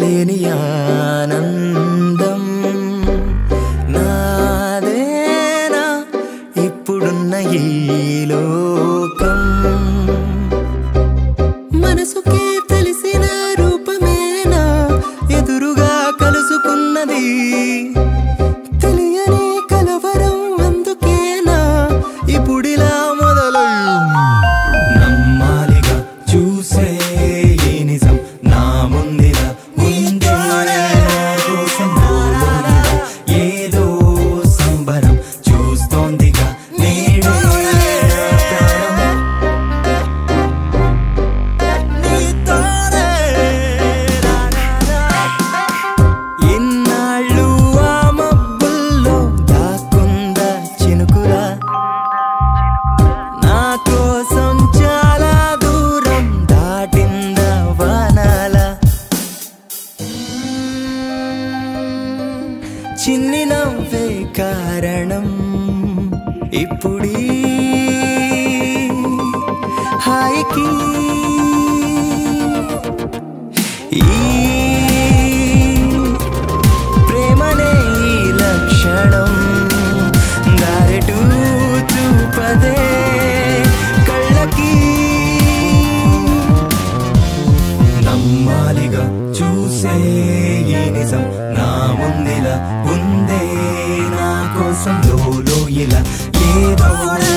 లేని ఆనందం నాదేనా ఇప్పుడున్న ఈ లోకం మనసుకే తెలిసిన రూపమేనా ఎదురుగా కలుసుకున్నది తెలియని కలవరం అందుకేనా ఇప్పుడిలా మొదలయ్యింది నమ్మాలిగా చూసే ఈ నిజం నా ముందిలా ఉందే నా కోసం లోలోనిగా ఏదో సంబరం చూస్తోందిగా నేడే నా ప్రాణం నీతోనే రా రా రా. ఇన్నాళ్ళు ఆ మబ్బుల్లో దాక్కుందా చినుకులా నా కోసం చాలా దూరం దాటిందా వానాల చిన్ని నవ్వే కారణం ఇప్పుడీ హాయికి ఈ ప్రేమనే ఈ లక్షణం దారెటు చూపదే కళ్ళకి నమ్మాలిగా చూసే ఈ నిజం నా ముందిలా ఉందే నా కోసం లోలో ఇలా ఏదో